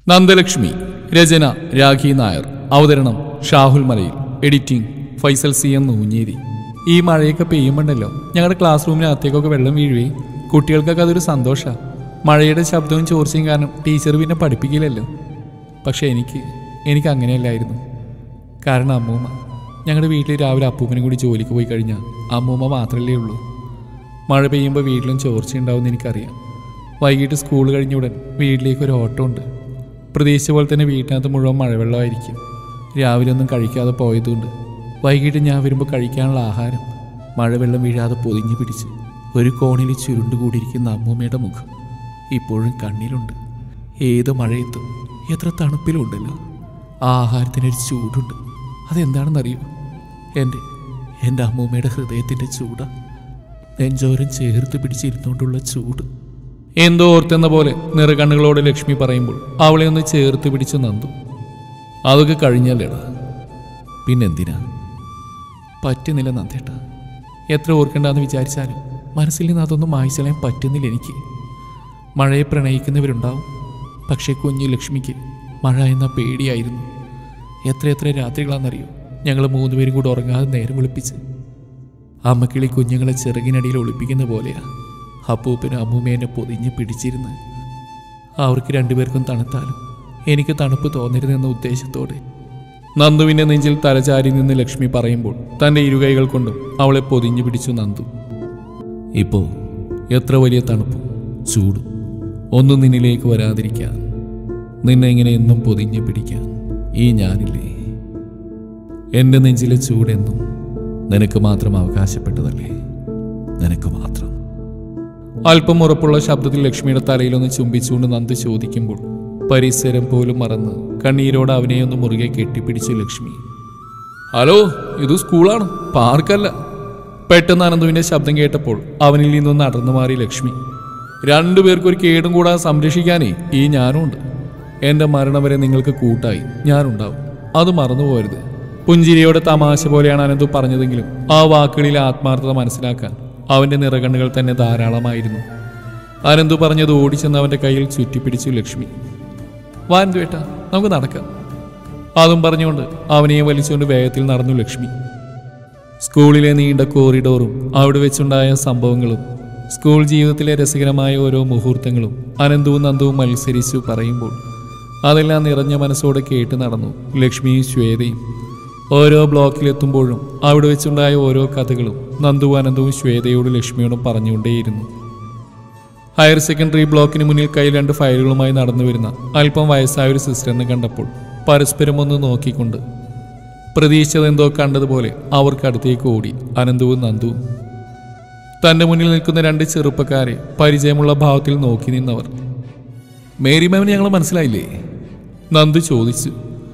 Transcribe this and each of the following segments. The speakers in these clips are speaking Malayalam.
നന്ദലക്ഷ്മി രചന രാഖി നായർ അവതരണം Shahul Malayil editing Faisal C M Noonjeri ഈ മഴയൊക്കെ പെയ്യുമ്പോണ്ടല്ലോ ഞങ്ങളുടെ ക്ലാസ് റൂമിനകത്തേക്കൊക്കെ വെള്ളം വീഴുവേ കുട്ടികൾക്കൊക്കെ അതൊരു സന്തോഷമാണ് മഴയുടെ ശബ്ദവും ചോർച്ചയും കാരണം ടീച്ചർ പിന്നെ പഠിപ്പിക്കില്ലല്ലോ പക്ഷെ എനിക്ക് എനിക്ക് അങ്ങനെയല്ലായിരുന്നു കാരണം അമ്മൂമ്മ ഞങ്ങളുടെ വീട്ടിൽ രാവിലെ അപ്പൂപ്പനും കൂടി ജോലിക്ക് പോയി കഴിഞ്ഞാൽ അമ്മൂമ്മ മാത്രമല്ലേ ഉള്ളൂ മഴ പെയ്യുമ്പോൾ വീട്ടിലും ചോർച്ചയുണ്ടാവുമെന്ന് എനിക്കറിയാം വൈകിട്ട് സ്കൂൾ കഴിഞ്ഞ ഉടൻ വീട്ടിലേക്ക് ഒരു ഓട്ടോ ഉണ്ട് പ്രതീക്ഷിച്ച പോലെ തന്നെ വീട്ടിനകത്ത് മുഴുവൻ മഴവെള്ളമായിരിക്കും രാവിലെ ഒന്നും കഴിക്കാതെ പോയതുകൊണ്ട് വൈകിട്ട് ഞാൻ വരുമ്പോൾ കഴിക്കാനുള്ള ആഹാരം മഴവെള്ളം വീഴാതെ പൊതിഞ്ഞു പിടിച്ച് ഒരു കോണിൽ ചുരുണ്ടുകൂടിയിരിക്കുന്ന അമ്മൂമ്മയുടെ മുഖം ഇപ്പോഴും കണ്ണിലുണ്ട് ഏത് മഴയത്തും എത്ര തണുപ്പിലും ഉണ്ടല്ലോ ആ ആഹാരത്തിനൊരു ചൂടുണ്ട് അതെന്താണെന്നറിയോ എൻ്റെ എൻ്റെ അമ്മൂമ്മയുടെ ഹൃദയത്തിൻ്റെ ചൂടാ നെഞ്ചോരം ചേർത്ത് പിടിച്ചിരുന്നുകൊണ്ടുള്ള ചൂട് എന്തോ ഓർത്തെന്ന പോലെ നിറകണ്ണുകളോട് ലക്ഷ്മി പറയുമ്പോൾ അവളെ ഒന്ന് ചേർത്ത് പിടിച്ച് നന്ദു അതൊക്കെ കഴിഞ്ഞല്ലേടാ പിന്നെന്തിനാ പറ്റുന്നില്ല നന്ദേട്ട എത്ര ഓർക്കണ്ടെന്ന് വിചാരിച്ചാലും മനസ്സിൽ നിന്ന് അതൊന്നും മായിച്ചളയാൻ പറ്റുന്നില്ല എനിക്ക് മഴയെ പ്രണയിക്കുന്നവരുണ്ടാവും പക്ഷേ കുഞ്ഞു ലക്ഷ്മിക്ക് മഴ എന്ന പേടിയായിരുന്നു എത്രയെത്ര രാത്രികളാണെന്നറിയോ ഞങ്ങൾ മൂന്നുപേരും കൂടെ ഉറങ്ങാതെ നേരം വിളിപ്പിച്ച് അമ്മക്കിളി കുഞ്ഞുങ്ങളെ ചിറകിനടിയിൽ ഒളിപ്പിക്കുന്ന പോലെയാ അപ്പൂപ്പനും അമ്മൂമ്മേനെ പൊതിഞ്ഞ് പിടിച്ചിരുന്ന് അവർക്ക് രണ്ടുപേർക്കും തണുത്താലും എനിക്ക് തണുപ്പ് തോന്നരുതെന്ന ഉദ്ദേശത്തോടെ നന്ദുവിന്റെ നെഞ്ചിൽ തലചാരി നിന്ന് ലക്ഷ്മി പറയുമ്പോൾ തന്റെ ഇരുകൈകൾ കൊണ്ടും അവളെ പൊതിഞ്ഞു പിടിച്ചു നന്ദു ഇപ്പോ എത്ര വലിയ തണുപ്പും ചൂടും ഒന്നും നിന്നിലേക്ക് വരാതിരിക്കാൻ നിന്നെ ഇങ്ങനെ എന്നും പൊതിഞ്ഞു പിടിക്കാൻ ഈ ഞാനില്ലേ എന്റെ നെഞ്ചിലെ ചൂടെന്നും നിനക്ക് മാത്രം അവകാശപ്പെട്ടതല്ലേ നിനക്ക് മാത്രം അല്പം ഉറപ്പുള്ള ശബ്ദത്തിൽ ലക്ഷ്മിയുടെ തലയിലൊന്ന് ചുംബിച്ചുകൊണ്ട് നന്ദി ചോദിക്കുമ്പോൾ പരിസരം പോലും മറന്ന് കണ്ണീരോട് അവനെ ഒന്ന് മുറുകെ കെട്ടിപ്പിടിച്ചു ലക്ഷ്മി ഹലോ ഇത് സ്കൂളാണ് പാർക്കല്ല പെട്ടെന്ന് അനന്തുവിന്റെ ശബ്ദം കേട്ടപ്പോൾ അവനിൽ നിന്നൊന്ന് അടർന്നു മാറി ലക്ഷ്മി രണ്ടുപേർക്കും ഒരു കേടും കൂടാതെ സംരക്ഷിക്കാനേ ഈ ഞാനും ഉണ്ട് എന്റെ മരണം വരെ നിങ്ങൾക്ക് കൂട്ടായി ഞാനുണ്ടാവും അത് മറന്നു പോരുത് പുഞ്ചിരിയോടെ തമാശ പോലെയാണ് അനന്തു പറഞ്ഞതെങ്കിലും ആ വാക്കുകളിലെ ആത്മാർത്ഥത മനസ്സിലാക്കാൻ അവന്റെ നിറകണ്ണുകൾ തന്നെ ധാരാളമായിരുന്നു അനന്തു പറഞ്ഞത് ഓടിച്ചെന്ന് അവന്റെ കയ്യിൽ ചുറ്റിപ്പിടിച്ചു ലക്ഷ്മി വാൻ വേട്ടാ നമുക്ക് നടക്കാം അതും പറഞ്ഞുകൊണ്ട് അവനെയും വലിച്ചുകൊണ്ട് വേഗത്തിൽ നടന്നു ലക്ഷ്മി സ്കൂളിലെ നീണ്ട കോറിഡോറും അവിടെ വെച്ചുണ്ടായ സംഭവങ്ങളും സ്കൂൾ ജീവിതത്തിലെ രസകരമായ ഓരോ മുഹൂർത്തങ്ങളും അനന്തവും നന്ദവും മത്സരിച്ചു പറയുമ്പോൾ അതെല്ലാം നിറഞ്ഞ മനസ്സോടെ കേട്ട് നടന്നു ലക്ഷ്മിയും ശ്വേതയും ഓരോ ബ്ലോക്കിലെത്തുമ്പോഴും അവിടെ വെച്ചുണ്ടായ ഓരോ കഥകളും നന്ദുവും അനന്തവും ശ്വേതയോടും ലക്ഷ്മിയോടും പറഞ്ഞുകൊണ്ടേയിരുന്നു ഹയർ സെക്കൻഡറി ബ്ലോക്കിന് മുന്നിൽ കയ്യിൽ രണ്ട് ഫയലുകളുമായി നടന്നു വരുന്ന അല്പം വയസ്സായ ഒരു സിസ്റ്ററിനെ കണ്ടപ്പോൾ പരസ്പരം ഒന്ന് നോക്കിക്കൊണ്ട് പ്രതീക്ഷിച്ചതെന്തോ കണ്ടതുപോലെ അവർക്ക് അടുത്തേക്ക് ഓടി അനന്തവും നന്ദുവും തന്റെ മുന്നിൽ നിൽക്കുന്ന രണ്ട് ചെറുപ്പക്കാരെ പരിചയമുള്ള ഭാവത്തിൽ നോക്കി നിന്നവർ മേരി മാമിന് ഞങ്ങൾ മനസ്സിലായില്ലേ നന്ദു ചോദിച്ചു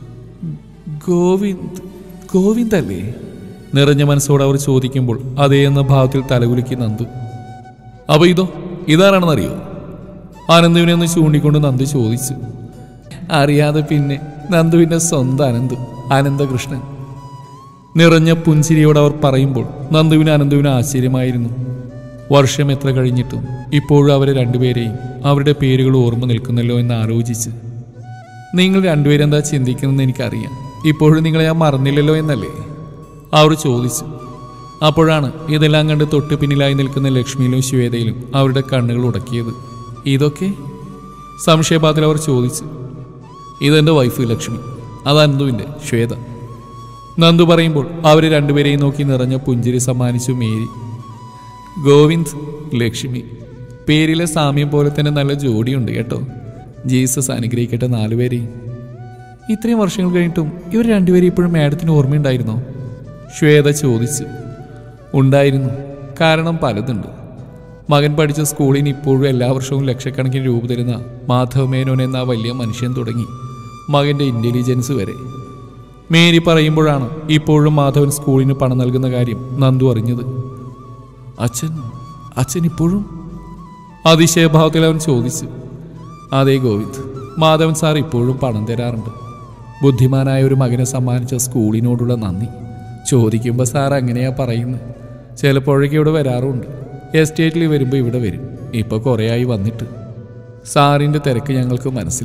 ഗോവിന്ദ് ഗോവിന്ദ് അല്ലേ നിറഞ്ഞ മനസ്സോടെ അവർ ചോദിക്കുമ്പോൾ അതേ എന്ന ഭാവത്തിൽ തലകുലുക്കി നന്ദു അപ്പൊ ഇതോ ഇതാരാണെന്നറിയോ ആനന്ദുവിനെ ഒന്ന് ചൂണ്ടിക്കൊണ്ട് നന്ദു ചോദിച്ചു അറിയാതെ പിന്നെ നന്ദുവിന്റെ സ്വന്തം അനന്തു ആനന്ദകൃഷ്ണൻ നിറഞ്ഞ പുഞ്ചിരിയോട് അവർ പറയുമ്പോൾ നന്ദുവിന് അനന്തുവിന് ആശ്ചര്യമായിരുന്നു വർഷം എത്ര കഴിഞ്ഞിട്ടും ഇപ്പോഴും അവരെ രണ്ടുപേരെയും അവരുടെ പേരുകൾ ഓർമ്മ നിൽക്കുന്നല്ലോ എന്ന് ആലോചിച്ച് നിങ്ങൾ രണ്ടുപേരും എന്താ ചിന്തിക്കുന്നതെന്ന് എനിക്കറിയാം ഇപ്പോഴും നിങ്ങളെ ഞാൻ മറന്നില്ലല്ലോ എന്നല്ലേ അവർ ചോദിച്ചു അപ്പോഴാണ് ഇതെല്ലാം കണ്ട് തൊട്ട് പിന്നിലായി നിൽക്കുന്ന ലക്ഷ്മിയിലും ശ്വേതയിലും അവരുടെ കണ്ണുകൾ ഉടക്കിയത് ഇതൊക്കെ സംശയപാതിൽ അവർ ചോദിച്ചു ഇതെന്റെ വൈഫ് ലക്ഷ്മി അത് അനന്തുവിൻ്റെ ശ്വേത നന്ദു പറയുമ്പോൾ അവരെ രണ്ടുപേരെയും നോക്കി നിറഞ്ഞ പുഞ്ചിരി സമ്മാനിച്ചു മേരി ഗോവിന്ദ് ലക്ഷ്മി പേരിലെ സാമ്യം പോലെ തന്നെ നല്ല ജോഡിയുണ്ട് കേട്ടോ ജീസസ് അനുഗ്രഹിക്കട്ടെ നാലുപേരെയും ഇത്രയും വർഷങ്ങൾ കഴിഞ്ഞിട്ടും ഇവർ രണ്ടുപേരും ഇപ്പോഴും മാഡത്തിന് ഓർമ്മയുണ്ടായിരുന്നോ ശ്വേത ചോദിച്ചു ഉണ്ടായിരുന്നു കാരണം പലതുണ്ട് മകൻ പഠിച്ച സ്കൂളിന് ഇപ്പോഴും എല്ലാ വർഷവും ലക്ഷക്കണക്കിന് രൂപ തരുന്ന മാധവ് മേനോൻ എന്ന ആ വലിയ മനുഷ്യൻ തുടങ്ങി മകന്റെ ഇന്റലിജൻസ് വരെ മേരി പറയുമ്പോഴാണ് ഇപ്പോഴും മാധവൻ സ്കൂളിന് പണം നൽകുന്ന കാര്യം നന്ദു അറിഞ്ഞത് അച്ഛൻ അച്ഛൻ ഇപ്പോഴും അതിശയഭാവത്തിൽ അവൻ ചോദിച്ചു അതെ ഗോവിന്ദ് മാധവൻ സാർ ഇപ്പോഴും പണം തരാറുണ്ട് ബുദ്ധിമാനായ ഒരു മകനെ സമ്മാനിച്ച സ്കൂളിനോടുള്ള നന്ദി ചോദിക്കുമ്പോൾ സാർ അങ്ങനെയാ പറയുന്നത് ചിലപ്പോഴൊക്കെ ഇവിടെ വരാറുണ്ട് എസ്റ്റേറ്റിൽ വരുമ്പോൾ ഇവിടെ വരും ഇപ്പോൾ കുറേയായി വന്നിട്ട് സാറിൻ്റെ തിരക്ക് ഞങ്ങൾക്ക് മനസ്സിലാവും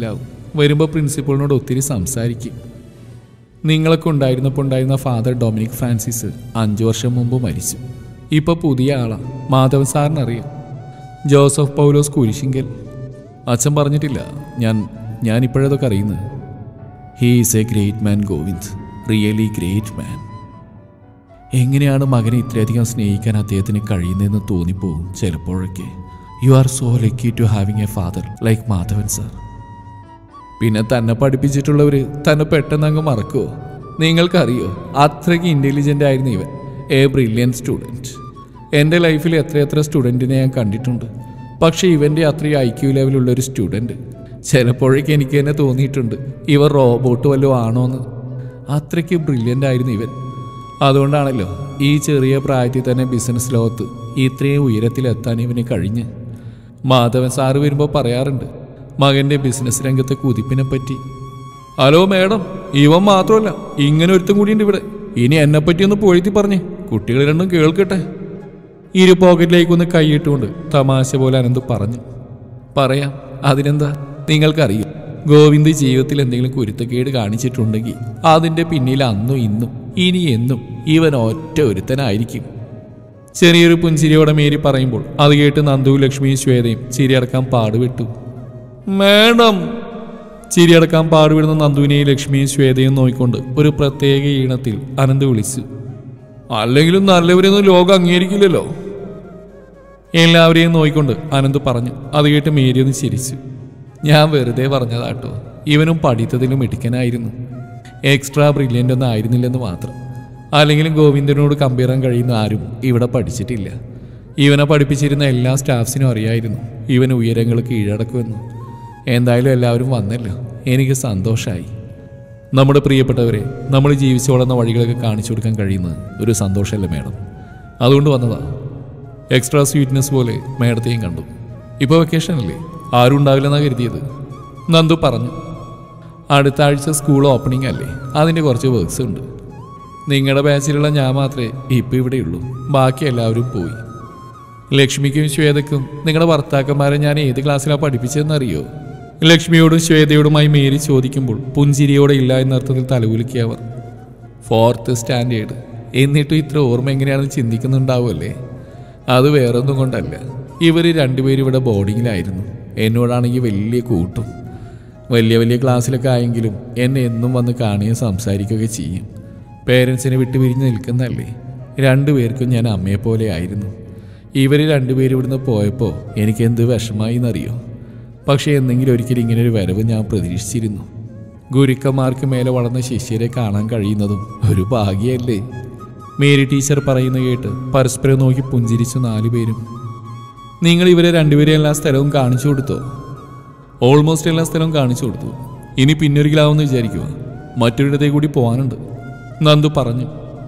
വരുമ്പോൾ പ്രിൻസിപ്പളിനോട് ഒത്തിരി സംസാരിക്കും നിങ്ങളൊക്കെ ഉണ്ടായിരുന്നപ്പോൾ ഉണ്ടായിരുന്ന ഫാദർ ഡൊമിനിക് ഫ്രാൻസിസ് അഞ്ചു വർഷം മുമ്പ് മരിച്ചു ഇപ്പോൾ പുതിയ ആളാണ് മാധവൻ സാറിനറിയാം ജോസഫ് പൗലോസ് കുരിശിങ്കൽ അച്ഛൻ പറഞ്ഞിട്ടില്ല ഞാൻ ഞാൻ ഇപ്പോഴതൊക്കെ അറിയുന്നത് he is a great man Govind really great man എങ്ങനെയാണ് മകനെ ഇത്രയധികം സ്നേഹിക്കാൻ അദ്ദേഹത്തിന് കഴിയുന്നതെന്ന് തോന്നിപ്പോവും ചിലപ്പോഴൊക്കെ you are so lucky to having a father like Madhavan sir പിന്നെ തന്നെ പഠിപ്പിച്ചിട്ടുള്ളവർ തന്നെ പെട്ടെന്ന് അങ്ങ് മറക്കുമോ നിങ്ങൾക്കറിയോ അത്രയ്ക്ക് ഇൻ്റലിജൻ്റ് ആയിരുന്നു ഇവൻ എ ബ്രില്യൻ സ്റ്റുഡൻറ്റ് എൻ്റെ ലൈഫിൽ എത്രയെത്ര സ്റ്റുഡൻറ്റിനെ ഞാൻ കണ്ടിട്ടുണ്ട് പക്ഷേ ഇവൻ്റെ അത്രയും ഐ ക്യു ലെവലുള്ള ഒരു സ്റ്റുഡൻറ്റ് ചിലപ്പോഴേക്ക് എനിക്ക് തന്നെ തോന്നിയിട്ടുണ്ട് ഇവർ റോബോട്ട് വല്ലതും ആണോന്ന് അത്രയ്ക്ക് ബ്രില്യൻ്റ് ആയിരുന്നു ഇവൻ അതുകൊണ്ടാണല്ലോ ഈ ചെറിയ പ്രായത്തിൽ തന്നെ ബിസിനസ് ലോകത്ത് ഇത്രയും ഉയരത്തിലെത്താൻ ഇവന് കഴിഞ്ഞ് മാധവൻ സാറ് വരുമ്പോൾ പറയാറുണ്ട് മകന്റെ ബിസിനസ് രംഗത്തെ കുതിപ്പിനെ പറ്റി ഹലോ മേഡം ഇവൻ മാത്രമല്ല ഇങ്ങനെ ഒരുത്തും കൂടിയുണ്ട് ഇവിടെ ഇനി എന്നെ പറ്റി ഒന്ന് പൊഴുത്തി പറഞ്ഞേ കുട്ടികൾ രണ്ടും കേൾക്കട്ടെ ഇരു പോക്കറ്റിലേക്ക് ഒന്ന് കൈയിട്ടുകൊണ്ട് തമാശ പോലെ അനന്ത് പറഞ്ഞു പറയാം അതിനെന്താ നിങ്ങൾക്കറിയും ഗോവിന്ദ് ജീവിതത്തിൽ എന്തെങ്കിലും കുരുത്തക്കേട് കാണിച്ചിട്ടുണ്ടെങ്കിൽ അതിന്റെ പിന്നിൽ അന്നും ഇന്നും ഇനി എന്നും ഇവൻ ഒറ്റ ഒരുത്തനായിരിക്കും ചെറിയൊരു പുഞ്ചിരിയോടെ മേരി പറയുമ്പോൾ അത് കേട്ട് നന്ദുവും ലക്ഷ്മിയും ശ്വേതയും ചിരിയടക്കാൻ പാടുവിട്ടു മേഡം ചിരിയടക്കാൻ പാടുവിടുന്ന നന്ദുവിനെയും ലക്ഷ്മിയും ശ്വേതയും നോക്കിക്കൊണ്ട് ഒരു പ്രത്യേക ഈണത്തിൽ അനന്ത് വിളിച്ചു അല്ലെങ്കിലും നല്ലവരൊന്നും ലോകം അംഗീകരിക്കില്ലല്ലോ എല്ലാവരെയും നോക്കിക്കൊണ്ട് അനന്ത് പറഞ്ഞു അത് കേട്ട് മേരി ഒന്ന് ചിരിച്ചു ഞാൻ വെറുതെ പറഞ്ഞതാട്ടോ ഇവനും പഠിത്തത്തിലും മിടുക്കനായിരുന്നു എക്സ്ട്രാ ബ്രില്യൻ്റ് ഒന്നും ആയിരുന്നില്ലെന്ന് മാത്രം അല്ലെങ്കിലും ഗോവിന്ദനോട് കമ്പയർ ചെയ്യാൻ കഴിയുന്ന ആരും ഇവിടെ പഠിച്ചിട്ടില്ല ഇവനെ പഠിപ്പിച്ചിരുന്ന എല്ലാ സ്റ്റാഫ്സിനും അറിയായിരുന്നു ഇവൻ ഉയരങ്ങൾ കീഴടക്കുമെന്ന് എന്തായാലും എല്ലാവരും വന്നല്ലോ എനിക്ക് സന്തോഷമായി നമ്മുടെ പ്രിയപ്പെട്ടവരെ നമ്മൾ ജീവിച്ചു വളർന്ന വഴികളൊക്കെ കാണിച്ചു കൊടുക്കാൻ കഴിയുന്നത് ഒരു സന്തോഷമല്ലേ മേഡം അതുകൊണ്ട് വന്നതാ എക്സ്ട്രാ സ്വീറ്റ്നെസ് പോലെ മേഡത്തെയും കണ്ടു ഇപ്പോൾ വെക്കേഷൻ അല്ലേ ആരും ഉണ്ടാവില്ലെന്നാണ് കരുതിയത് നന്ദു പറഞ്ഞു അടുത്ത ആഴ്ച സ്കൂൾ ഓപ്പണിംഗ് അല്ലേ അതിൻ്റെ കുറച്ച് വർക്ക്സ് ഉണ്ട് നിങ്ങളുടെ ബാച്ചിലുള്ള ഞാൻ മാത്രമേ ഇപ്പം ഇവിടെയുള്ളൂ ബാക്കി എല്ലാവരും പോയി ലക്ഷ്മിക്കും ശ്വേതയ്ക്കും നിങ്ങളുടെ ഭർത്താക്കന്മാരെ ഞാൻ ഏത് ക്ലാസ്സിലാണ് പഠിപ്പിച്ചതെന്നറിയോ ലക്ഷ്മിയോടും ശ്വേതയോടുമായി മേരി ചോദിക്കുമ്പോൾ പുഞ്ചിരിയോടെ ഇല്ല എന്നർത്ഥത്തിൽ തലകുലുക്കി അവർ ഫോർത്ത് സ്റ്റാൻഡേർഡ് എന്നിട്ടും ഇത്ര ഓർമ്മ എങ്ങനെയാണെന്ന് ചിന്തിക്കുന്നുണ്ടാവുമല്ലേ അത് വേറൊന്നും കൊണ്ടല്ല ഇവർ രണ്ടുപേരും ഇവിടെ ബോർഡിങ്ങിലായിരുന്നു എന്നോടാണെങ്കിൽ വലിയ കൂട്ടും വലിയ വലിയ ക്ലാസ്സിലൊക്കെ ആയെങ്കിലും എന്നെ എന്നും വന്ന് കാണുകയും സംസാരിക്കുകയൊക്കെ ചെയ്യും പേരൻസിനെ വിട്ട് പിരിഞ്ഞ് നിൽക്കുന്നതല്ലേ രണ്ടുപേർക്കും ഞാൻ അമ്മയെ പോലെ ആയിരുന്നു ഇവർ രണ്ടുപേരും ഇവിടുന്ന് പോയപ്പോൾ എനിക്ക് എന്ത് വിഷമായി എന്നറിയോ പക്ഷേ എന്തെങ്കിലും ഒരിക്കലും ഇങ്ങനെ ഒരു വരവ് ഞാൻ പ്രതീക്ഷിച്ചിരുന്നു ഗുരുക്കന്മാർക്ക് മേലെ വളർന്ന ശിഷ്യരെ കാണാൻ കഴിയുന്നതും ഒരു ഭാഗ്യമല്ലേ മേരി ടീച്ചർ പറയുന്ന കേട്ട് പരസ്പരം നോക്കി പുഞ്ചിരിച്ചു നാലുപേരും നിങ്ങൾ ഇവരെ രണ്ടുപേരെ എല്ലാ സ്ഥലവും കാണിച്ചു കൊടുത്തോ ഓൾമോസ്റ്റ് എല്ലാ സ്ഥലവും കാണിച്ചു കൊടുത്തു ഇനി പിന്നൊരിക്കലാവുമെന്ന് വിചാരിക്കുക മറ്റൊരിടത്തെ കൂടി പോകാനുണ്ട് നന്ദു പറഞ്ഞു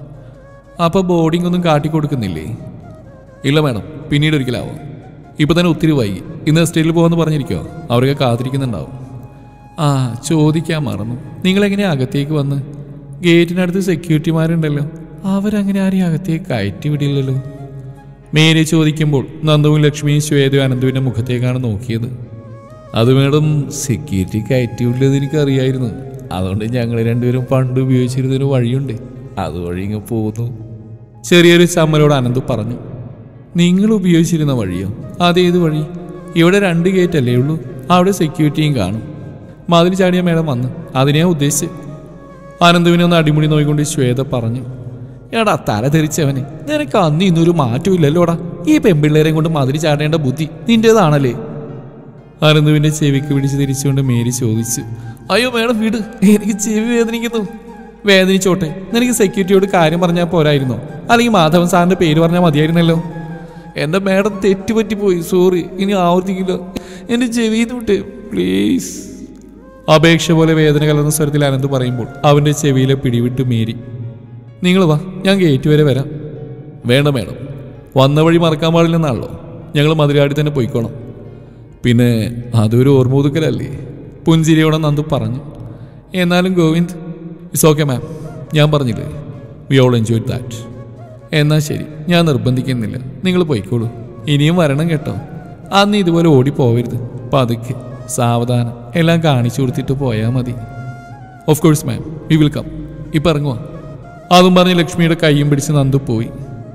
അപ്പൊ ബോർഡിംഗ് ഒന്നും കാട്ടിക്കൊടുക്കുന്നില്ലേ ഇല്ല മാഡം പിന്നീട് ഒരിക്കലാവും ഇപ്പൊ തന്നെ ഒത്തിരി വൈകി ഇന്ന് എസ്റ്റേറ്റിൽ പോകാമെന്ന് പറഞ്ഞിരിക്കുമോ അവരൊക്കെ കാത്തിരിക്കുന്നുണ്ടാവും ആ ചോദിക്കാൻ മറന്നു നിങ്ങളെങ്ങനെ അകത്തേക്ക് വന്ന് ഗേറ്റിനടുത്ത് സെക്യൂരിറ്റിമാരുണ്ടല്ലോ അവരങ്ങനെ ആരെയും അകത്തേക്ക് കയറ്റി വിടില്ലല്ലോ മേരി ചോദിക്കുമ്പോൾ നന്ദുവും ലക്ഷ്മിയും ശ്വേതയും അനന്തുവിന്റെ മുഖത്തേക്കാണ് നോക്കിയത് അത് മേഡം സെക്യൂരിറ്റി കയറ്റി വിടില്ലെന്ന് എനിക്കറിയായിരുന്നു അതുകൊണ്ട് ഞങ്ങൾ രണ്ടുപേരും പണ്ട് ഉപയോഗിച്ചിരുന്നൊരു വഴിയുണ്ട് അതുവഴി ഇങ്ങ് പോകുന്നു ചെറിയൊരു ചമ്മലോട് അനന്ത് പറഞ്ഞു നിങ്ങൾ ഉപയോഗിച്ചിരുന്ന വഴിയോ അതേത് വഴി ഇവിടെ രണ്ട് ഗേറ്റ് അല്ലേ ഉള്ളൂ അവിടെ സെക്യൂരിറ്റിയും കാണും മതിൽ ചാടിയ മേഡം വന്ന് അതിനെയാ ഉദ്ദേശിച്ച് ആനന്ദുവിനെ ഒന്ന് അടിമുടി നോക്കിക്കൊണ്ട് ശ്വേത പറഞ്ഞു എടാ തല ധരിച്ചവനെ നിനക്ക് അന്ന് ഇന്നൊരു മാറ്റവും ഇല്ലല്ലോടാ ഈ പെമ്പിള്ളേരെയും കൊണ്ട് മതിൽ ചാടേണ്ട ബുദ്ധി നിന്റേതാണല്ലേ ആനന്ദുവിന്റെ ചെവിക്ക് പിടിച്ച് തിരിച്ചുകൊണ്ട് മേരി ചോദിച്ചു അയ്യോ മേഡം വീട് എനിക്ക് ചെവി വേദനിക്കുന്നു വേദനിച്ചോട്ടെ നിനക്ക് സെക്യൂരിറ്റിയോട് കാര്യം പറഞ്ഞാൽ പോരായിരുന്നോ അല്ലെങ്കിൽ മാധവൻ സാറിന്റെ പേര് പറഞ്ഞാൽ മതിയായിരുന്നല്ലോ എന്റെ മേഡം തെറ്റുപറ്റിപ്പോയി സോറി ഇനി ആവർത്തിക്കില്ല എന്റെ ചെവിന്ന് വിട്ട് പ്ലീസ് അപേക്ഷ പോലെ വേദന കലർന്ന സ്വരത്തിൽ അനന്ത് പറയുമ്പോൾ അവന്റെ ചെവിയിലെ പിടിവിട്ട് മീരി നിങ്ങൾ വാ ഞാൻ ഗേറ്റ് വരെ വരാം വേണ്ട മേഡം വന്ന വഴി മറക്കാൻ പാടില്ലെന്നാണല്ലോ ഞങ്ങൾ മതിലാടി തന്നെ പോയിക്കോണം പിന്നെ അതൊരു ഓർമ്മ ഒതുക്കലല്ലേ പുഞ്ചിരിയോടെ നന്ദു പറഞ്ഞു എന്നാലും ഗോവിന്ദ് ഇറ്റ്സ് ഓക്കെ മാം ഞാൻ പറഞ്ഞില്ലേ വി ഓൾ എൻജോയ് ദാറ്റ് എന്നാൽ ശരി ഞാൻ നിർബന്ധിക്കുന്നില്ല നിങ്ങൾ പോയിക്കോളൂ ഇനിയും വരണം കേട്ടോ അന്ന് ഇതുപോലെ ഓടിപ്പോവരുത് പതുക്കെ സാവധാനം എല്ലാം കാണിച്ചു കൊടുത്തിട്ട് പോയാൽ മതി of course ma'am we will come ഇപ്പം ഇറങ്ങുക അതും പറഞ്ഞ് ലക്ഷ്മിയുടെ കൈയും പിടിച്ച് നന്ദു പോയി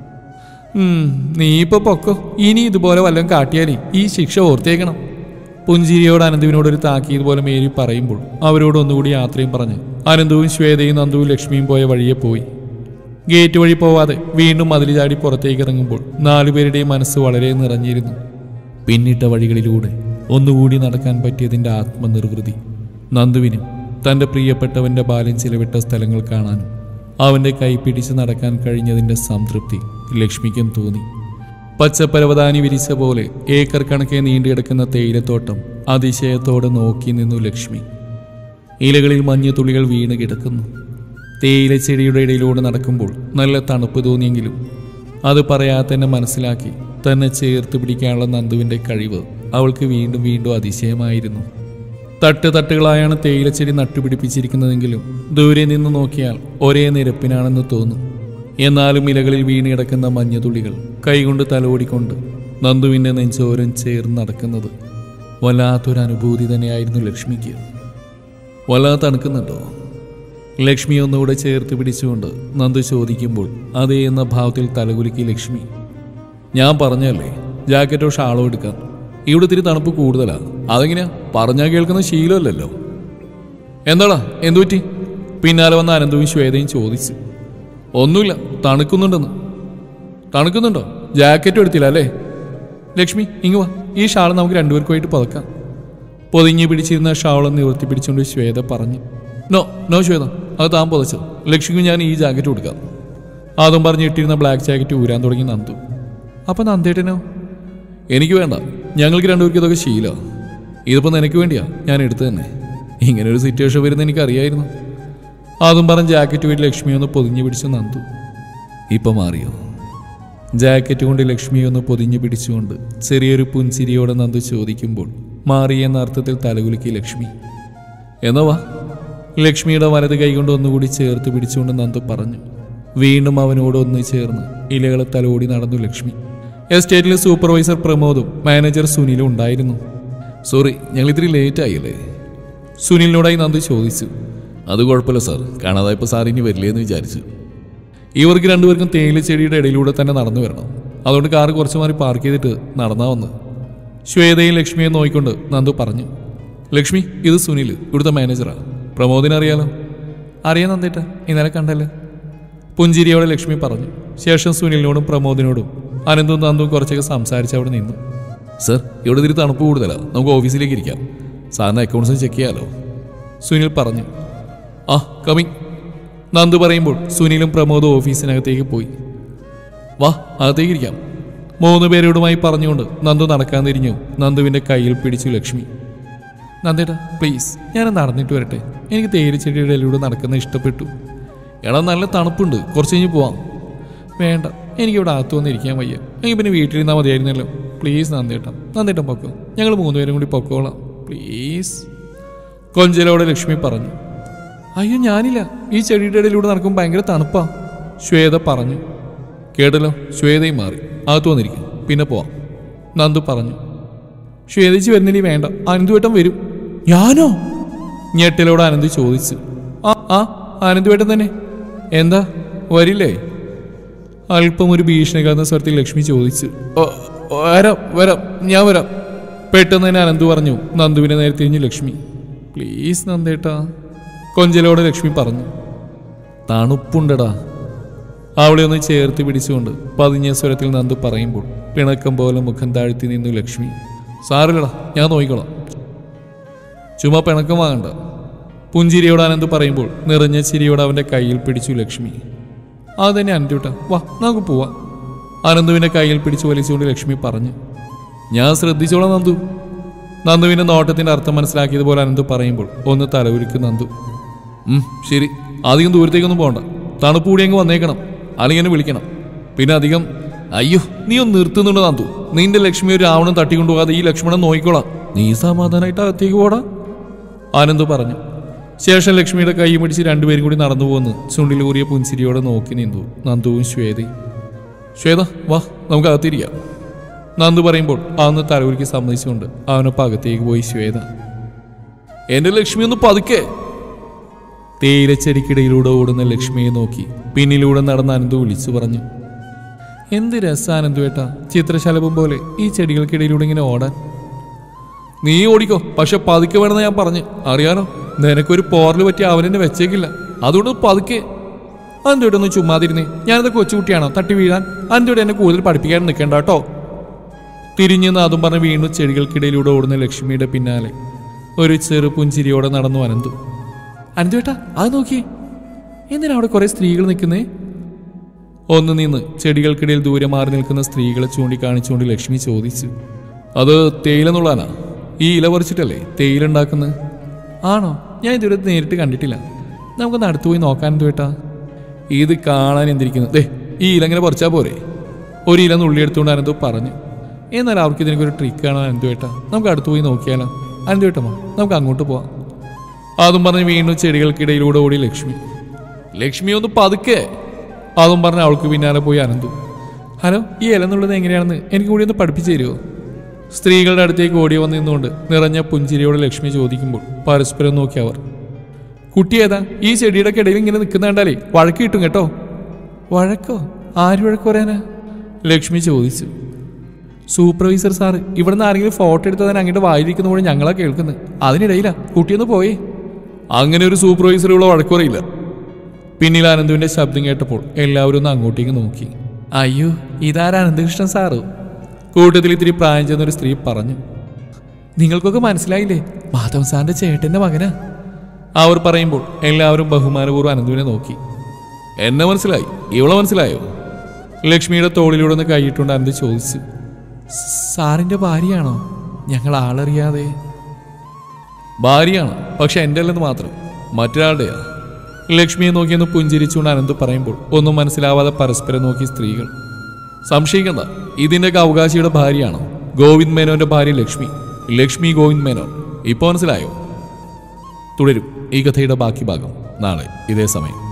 ഉം, നീ ഇപ്പൊ പൊക്കോ ഇനി ഇതുപോലെ വല്ലതും കാട്ടിയാലേ ഈ ശിക്ഷ ഓർത്തേക്കണം പുഞ്ചിരിയോട് അനന്തുവിനോട് ഒരു താക്കീത് പോലെ മേരി പറയുമ്പോൾ അവരോട് ഒന്നുകൂടി യാത്രയും പറഞ്ഞ് അനന്തുവും ശ്വേതയും നന്ദുവും ലക്ഷ്മിയും പോയ വഴിയെ പോയി ഗേറ്റ് വഴി പോവാതെ വീണ്ടും മതിൽ ചാടി പുറത്തേക്ക് ഇറങ്ങുമ്പോൾ നാലുപേരുടെയും മനസ്സ് വളരെ നിറഞ്ഞിരുന്നു പിന്നിട്ട വഴികളിലൂടെ ഒന്നുകൂടി നടക്കാൻ പറ്റിയതിൻ്റെ ആത്മനിർവൃതി നന്ദുവിനും തൻ്റെ പ്രിയപ്പെട്ടവൻ്റെ ബാല്യം ചിലവിട്ട സ്ഥലങ്ങൾ കാണാനും അവൻ്റെ കൈ പിടിച്ച് നടക്കാൻ കഴിഞ്ഞതിൻ്റെ സംതൃപ്തി ലക്ഷ്മിക്കും തോന്നി പച്ചപ്പരവതാനി വിരിച്ച പോലെ ഏക്കർ കണക്കെ നീണ്ടുകിടക്കുന്ന തേയിലത്തോട്ടം അതിശയത്തോടെ നോക്കി നിന്നു ലക്ഷ്മി ഇലകളിൽ മഞ്ഞ തുള്ളികൾ വീണ് കിടക്കുന്നു തേയില ചെടിയുടെ ഇടയിലൂടെ നടക്കുമ്പോൾ നല്ല തണുപ്പ് തോന്നിയെങ്കിലും അത് പറയാതെ തന്നെ മനസ്സിലാക്കി തന്നെ ചേർത്ത് പിടിക്കാനുള്ള നന്ദുവിൻ്റെ കഴിവ് അവൾക്ക് വീണ്ടും വീണ്ടും അതിശയമായിരുന്നു തട്ട് തട്ടുകളായാണ് തേയിലച്ചെടി നട്ടുപിടിപ്പിച്ചിരിക്കുന്നതെങ്കിലും ദൂരെ നിന്ന് നോക്കിയാൽ ഒരേ നിരപ്പിനാണെന്ന് തോന്നും എന്നാലും ഇലകളിൽ വീണ് കിടക്കുന്ന മഞ്ഞതുള്ളികൾ കൈകൊണ്ട് തലോടിക്കൊണ്ട് നന്ദുവിൻ്റെ നെഞ്ചോരം ചേർന്ന് നടക്കുന്നത് വല്ലാത്തൊരു അനുഭൂതി തന്നെയായിരുന്നു ലക്ഷ്മിക്ക് വല്ലാതെ തണുക്കുന്നുണ്ടോ ലക്ഷ്മി ഒന്നുകൂടെ ചേർത്ത് പിടിച്ചുകൊണ്ട് നന്ദു ചോദിക്കുമ്പോൾ അതേ എന്ന ഭാവത്തിൽ തലകുലുക്കി ലക്ഷ്മി ഞാൻ പറഞ്ഞല്ലേ ജാക്കറ്റോ ഷാളോ എടുക്കാൻ ഇവിടെ ഇത്തിരി തണുപ്പ് കൂടുതലാ അതെങ്ങനെയാ പറഞ്ഞാൽ കേൾക്കുന്ന ശീലമല്ലല്ലോ എന്താടാ എന്തു പറ്റി പിന്നാലെ വന്ന അനന്തവും ശ്വേതയും ചോദിച്ചു ഒന്നുമില്ല തണുക്കുന്നുണ്ടെന്ന് തണുക്കുന്നുണ്ടോ ജാക്കറ്റും എടുത്തില്ല അല്ലേ ലക്ഷ്മി ഇങ്ങ് വാ ഈ ഷാൾ നമുക്ക് രണ്ടുപേർക്കുമായിട്ട് പതക്കാം പൊതിഞ്ഞു പിടിച്ചിരുന്ന ഷാവളം നിവർത്തി പിടിച്ചുകൊണ്ട് ശ്വേത പറഞ്ഞു നോ നോ ശ്വേത അത് താൻ പൊതച്ചോ ലക്ഷ്മിക്ക് ഞാൻ ഈ ജാക്കറ്റ് കൊടുക്കാം അതും പറഞ്ഞ് ഇട്ടിരുന്ന ബ്ലാക്ക് ജാക്കറ്റ് ഊരാൻ തുടങ്ങി നന്ദു അപ്പൊ നന്ദേട്ടനോ എനിക്ക് വേണ്ട ഞങ്ങൾക്ക് രണ്ടുപേർക്ക് ഇതൊക്കെ ശീലമാണ് ഇതിപ്പോൾ നിനക്ക് വേണ്ടിയാ ഞാൻ എടുത്തു തന്നെ ഇങ്ങനെ ഒരു സിറ്റുവേഷൻ വരുന്ന എനിക്ക് അറിയായിരുന്നു അതും പറഞ്ഞ് ജാക്കറ്റ് വീട്ടിൽ ലക്ഷ്മി ഒന്ന് പൊതിഞ്ഞു പിടിച്ച് നന്ദു ഇപ്പൊ മാറിയോ ജാക്കറ്റ് കൊണ്ട് ലക്ഷ്മി ഒന്ന് പൊതിഞ്ഞു പിടിച്ചുകൊണ്ട് ചെറിയൊരു പുഞ്ചിരിയോടെ നന്ദു ചോദിക്കുമ്പോൾ മാറി എന്ന അർത്ഥത്തിൽ തലകുലുക്കി ലക്ഷ്മി എന്നാ വാ ലക്ഷ്മിയുടെ വലത് കൈകൊണ്ട് ഒന്നുകൂടി ചേർത്ത് പിടിച്ചുകൊണ്ട് നന്ദു പറഞ്ഞു വീണ്ടും അവനോട് ഒന്ന് ചേർന്ന് ഇലകളെ തലോടി നടന്നു ലക്ഷ്മി എസ്റ്റേറ്റിലെ സൂപ്പർവൈസർ പ്രമോദും മാനേജർ സുനിലും ഉണ്ടായിരുന്നു സോറി ഞങ്ങൾ ഇത്തിരി ലേറ്റ് ആയില്ലേ സുനിലിനോടായി നന്ദു ചോദിച്ചു അത് കുഴപ്പമില്ല സാർ കാണാതായപ്പോൾ സാർ ഇനി വരില്ലേന്ന് വിചാരിച്ചു ഇവർക്ക് രണ്ടുപേർക്കും തേയില ചെടിയുടെ ഇടയിലൂടെ തന്നെ നടന്നു വരണം അതുകൊണ്ട് കാർ കുറച്ച് മാറി പാർക്ക് ചെയ്തിട്ട് നടന്നാ വന്ന് ശ്വേതയും ലക്ഷ്മിയെ നോക്കിക്കൊണ്ട് നന്ദു പറഞ്ഞു ലക്ഷ്മി ഇത് സുനിൽ ഇവിടുത്തെ മാനേജറാ പ്രമോദിനെ അറിയാലോ അറിയാൻ നന്ദേട്ട ഇന്നലെ കണ്ടല്ലോ പുഞ്ചിരിയോടെ ലക്ഷ്മി പറഞ്ഞു ശേഷം സുനിലിനോടും പ്രമോദിനോടും അനന്തും നന്ദും കുറച്ചൊക്കെ സംസാരിച്ച് അവിടെ നിന്നു സർ ഇവിടെ ഇതിരി തണുപ്പ് കൂടുതലാണ് നമുക്ക് ഓഫീസിലേക്ക് ഇരിക്കാം സാറിന് അക്കൗണ്ട്സ് ചെക്ക് ചെയ്യാലോ സുനിൽ പറഞ്ഞു ആ കമ്മിങ് നന്ദു പറയുമ്പോൾ സുനിലും പ്രമോദും ഓഫീസിനകത്തേക്ക് പോയി വാ അകത്തേക്ക് ഇരിക്കാം മൂന്ന് പേരോടുമായി പറഞ്ഞുകൊണ്ട് നന്ദു നടക്കാൻ തിരിഞ്ഞു നന്ദുവിന്റെ കയ്യിൽ പിടിച്ചു ലക്ഷ്മി നന്ദേട്ടാ പ്ലീസ് ഞാൻ നടന്നിട്ട് വരട്ടെ എനിക്ക് തേയിലച്ചെടിയുടെ ഇടയിലൂടെ നടക്കുന്ന ഇഷ്ടപ്പെട്ടു എടാ നല്ല തണുപ്പുണ്ട് കുറച്ച് കഴിഞ്ഞ് പോവാം വേണ്ട എനിക്കിവിടെ അകത്ത് വന്നിരിക്കാൻ വയ്യ എനിക്ക് പിന്നെ വീട്ടിലിരുന്നാൽ മതിയായിരുന്നല്ലോ പ്ലീസ് നന്ദേട്ടം നന്ദേട്ടം പൊക്കോ ഞങ്ങൾ മൂന്നുപേരും കൂടി പൊക്കോളാം പ്ലീസ് കൊഞ്ചലോടെ ലക്ഷ്മി പറഞ്ഞു അയ്യോ ഞാനില്ല ഈ ചെടിയുടെ ഇടയിലൂടെ നടക്കുമ്പോൾ ഭയങ്കര തണുപ്പാ ശ്വേത പറഞ്ഞു കേട്ടല്ലോ ശ്വേതയും മാറി അകത്ത് വന്നിരിക്കും പിന്നെ പോവാം നന്ദു പറഞ്ഞു ശ്വേതിച്ച് വരുന്നില്ല വേണ്ട അനന്തുവേട്ടൻ വരും ഞാനോ ഞെട്ടലോട് അനന്ത് ചോദിച്ചു ആ ആ അനന്തുവേട്ടൻ തന്നെ എന്താ വരില്ലേ അല്പം ഒരു ഭീഷണി കലർന്ന സ്വരത്തിൽ ലക്ഷ്മി ചോദിച്ചു "ഓ, വരാം വരാം ഞാൻ വരാം പെട്ടെന്ന് തന്നെ അനന്തു പറഞ്ഞു നന്ദുവിനെ നേരെ തിരിഞ്ഞു ലക്ഷ്മി പ്ലീസ് നന്ദേട്ടാ കൊഞ്ചലോടെ ലക്ഷ്മി പറഞ്ഞു തണുപ്പുണ്ടടാ അവളെ ഒന്ന് ചേർത്ത് പിടിച്ചുകൊണ്ട് പതിഞ്ഞ സ്വരത്തിൽ നന്ദു പറയുമ്പോൾ പിണക്കം പോലെ മുഖം താഴ്ത്തി നിന്നു ലക്ഷ്മി സാറില്ലടാ ഞാൻ നോക്കിക്കോളാം ചുമ്മാ പിണക്കം വാങ്ങണ്ട പുഞ്ചിരിയോട് അനന്ത് പറയുമ്പോൾ നിറഞ്ഞ ചിരിയോട് അവന്റെ കയ്യിൽ പിടിച്ചു ലക്ഷ്മി അത് തന്നെ അനന്തുട്ടാ വാ നമുക്ക് പോവാം അനന്തുവിന്റെ കയ്യിൽ പിടിച്ചു വലിച്ചുകൊണ്ട് ലക്ഷ്മി പറഞ്ഞു ഞാൻ ശ്രദ്ധിച്ചോളാം നന്ദു നന്ദുവിന്റെ നോട്ടത്തിന്റെ അർത്ഥം മനസ്സിലാക്കിയതുപോലെ അനന്ത് പറയുമ്പോൾ ഒന്ന് തലവുരുക്ക് നന്ദു ഉം, ശരി അധികം ദൂരത്തേക്കൊന്നും പോകണ്ട തണുപ്പ് കൂടി അങ്ങ് വന്നേക്കണം അല്ലെങ്കിൽ എന്നെ വിളിക്കണം പിന്നെ അധികം അയ്യോ നീ ഒന്ന് നിർത്തുന്നുണ്ട് നന്ദു നിന്റെ ലക്ഷ്മി ഒരു രാവണം തട്ടിക്കൊണ്ടുപോകാതെ ഈ ലക്ഷ്മണൻ നോക്കിക്കോളാം നീ സമാധാനമായിട്ട് അകത്തേക്ക് പോടാ ആനന്ദ് പറഞ്ഞു ശേഷം ലക്ഷ്മിയുടെ കൈ പിടിച്ച് രണ്ടുപേരും കൂടി നടന്നു പോന്ന് ചുണ്ടിലൂറിയ പുൻസിരിയോടെ നോക്കി നിന്നു നന്ദുവും ശ്വേതയും ശ്വേത വാ നമുക്ക് അകത്തിരിക്കാം നന്ദു പറയുമ്പോൾ അതൊന്ന് തലകുലുക്കി സമ്മതിച്ചുകൊണ്ട് അവനൊപ്പം അകത്തേക്ക് പോയി ശ്വേത എന്റെ ലക്ഷ്മി ഒന്ന് പതുക്കെ തേയിലച്ചെടിക്കിടയിലൂടെ ഓടുന്ന ലക്ഷ്മിയെ നോക്കി പിന്നിലൂടെ നടന്ന അനന്തു വിളിച്ചു പറഞ്ഞു എന്ത് രസാ അനന്തുവേട്ട ചിത്രശലഭം പോലെ ഈ ചെടികൾക്കിടയിലൂടെ ഇങ്ങനെ ഓടാൻ നീ ഓടിക്കോ പക്ഷെ പതുക്കെ വേണമെന്ന് ഞാൻ പറഞ്ഞു അറിയാലോ നിനക്കൊരു പോറൽ പറ്റി അവനെന്നെ വെച്ചേക്കില്ല അതുകൊണ്ട് പതുക്കെ അന്തുവിടെ ഒന്ന് ചുമ്മാതിരുന്നേ ഞാനത് കൊച്ചുകുട്ടിയാണോ തട്ടി വീഴാൻ അന്തുവിടെ എന്നെ കൂടുതൽ പഠിപ്പിക്കാൻ നിൽക്കണ്ട കേട്ടോ തിരിഞ്ഞു അതും പറഞ്ഞ് വീണ്ടും ചെടികൾക്കിടയിലൂടെ ഓടുന്ന ലക്ഷ്മിയുടെ പിന്നാലെ ഒരു ചെറു പുഞ്ചിരിയോടെ നടന്നു അനന്തു അനന്തുവേട്ടാ അത് നോക്കി എന്തിനാ അവിടെ കുറെ സ്ത്രീകൾ നിൽക്കുന്നേ ഒന്ന് നിന്ന് ചെടികൾക്കിടയിൽ ദൂരെ മാറി നിൽക്കുന്ന സ്ത്രീകളെ ചൂണ്ടിക്കാണിച്ചുകൊണ്ട് ലക്ഷ്മി ചോദിച്ചു അത് തേയില നുള്ളാനാ ഈ ഇല പറിച്ചിട്ടല്ലേ തേയില ഉണ്ടാക്കുന്നത് ആണോ ഞാൻ ഇതുവരെ നേരിട്ട് കണ്ടിട്ടില്ല നമുക്കൊന്ന് അടുത്ത് പോയി നോക്കാൻ എന്തുവേട്ടാ ഇത് കാണാൻ എന്തിരിക്കുന്നു ദേ ഈ ഇല ഇങ്ങനെ പറിച്ചാൽ പോരെ ഒരു ഇല നുള്ളിയെടുത്തുകൊണ്ട് അനന്തു പറഞ്ഞു എന്നാൽ അവർക്ക് ഇതിനൊരു ട്രിക്ക് കാണാൻ അനന്തുവേട്ടാ നമുക്ക് അടുത്ത് പോയി നോക്കിയാലോ അനന്തുവേട്ടമ്മ നമുക്ക് അങ്ങോട്ട് പോവാം അതും പറഞ്ഞ് വീണ്ടും ചെടികൾക്കിടയിലൂടെ ഓടി ലക്ഷ്മി ലക്ഷ്മി ഒന്ന് പതുക്കെ അതും പറഞ്ഞ് അവൾക്ക് പിന്നാലെ പോയി അനന്തു ഹലോ ഈ ഇല എന്നുള്ളത് എങ്ങനെയാണെന്ന് എനിക്ക് കൂടി ഒന്ന് പഠിപ്പിച്ചു തരുമോ സ്ത്രീകളുടെ അടുത്തേക്ക് ഓടി വന്ന് നിന്നുകൊണ്ട് നിറഞ്ഞ പുഞ്ചിരിയോട് ലക്ഷ്മി ചോദിക്കുമ്പോൾ പരസ്പരം നോക്കി അവർ കുട്ടി ഏതാ ഈ ചെടിയുടെ ഇടയിൽ ഇങ്ങനെ നിൽക്കുന്ന കണ്ടാലേ വഴക്ക് കിട്ടും കേട്ടോ വഴക്കോ ആര് വഴക്ക് പറയാനാ ലക്ഷ്മി ചോദിച്ചു സൂപ്പർവൈസർ സാറ് ഇവിടുന്ന് ആരെങ്കിലും ഫോട്ടോ എടുത്തതിന് അങ്ങോട്ട് വായിരിക്കുന്നപ്പോൾ ഞങ്ങളാ കേൾക്കുന്നത് അതിനിടയിലാ കുട്ടിയൊന്ന് പോയേ അങ്ങനെ ഒരു സൂപ്പർവൈസറുള്ള വഴക്കുറയില്ല പിന്നിൽ അനന്തുവിന്റെ ശബ്ദം കേട്ടപ്പോൾ എല്ലാവരും ഒന്ന് അങ്ങോട്ടേക്ക് നോക്കി അയ്യോ ഇതാരാ അനന്തകൃഷ്ണൻ സാറ് കൂട്ടത്തിൽ ഇത്തിരി പ്രായം ചെന്നൊരു സ്ത്രീ പറഞ്ഞു നിങ്ങൾക്കൊക്കെ മനസ്സിലായില്ലേ മാധവൻ സാറിന്റെ ചേട്ടന്റെ മകനാ അവർ പറയുമ്പോൾ എല്ലാവരും ബഹുമാനപൂർവ്വം അനന്തുവിനെ നോക്കി എന്നെ മനസ്സിലായി ഇവളെ മനസ്സിലായോ ലക്ഷ്മിയുടെ തോളിലൂടെ ഒന്ന് കൈയിട്ടുകൊണ്ട് അനന്ത് ചോദിച്ചു സാറിന്റെ ഭാര്യയാണോ ഞങ്ങൾ ആളറിയാതെ ഭാര്യയാണ് പക്ഷെ എൻ്റെ അല്ലെന്ന് മാത്രം മറ്റൊരാളുടെയാ ലക്ഷ്മിയെ നോക്കിയെന്ന് പുഞ്ചിരിച്ചുകൊണ്ട് അനന്ത് പറയുമ്പോൾ ഒന്നും മനസ്സിലാവാതെ പരസ്പരം നോക്കി സ്ത്രീകൾ സംശയിക്കണ്ട ഇതിൻ്റെയൊക്കെ അവകാശിയുടെ ഭാര്യയാണോ ഗോവിന്ദ് മേനോന്റെ ഭാര്യ ലക്ഷ്മി ലക്ഷ്മി ഗോവിന്ദ് മേനോൻ ഇപ്പോൾ മനസ്സിലായോ തുടരും ഈ കഥയുടെ ബാക്കി ഭാഗം നാളെ ഇതേ സമയം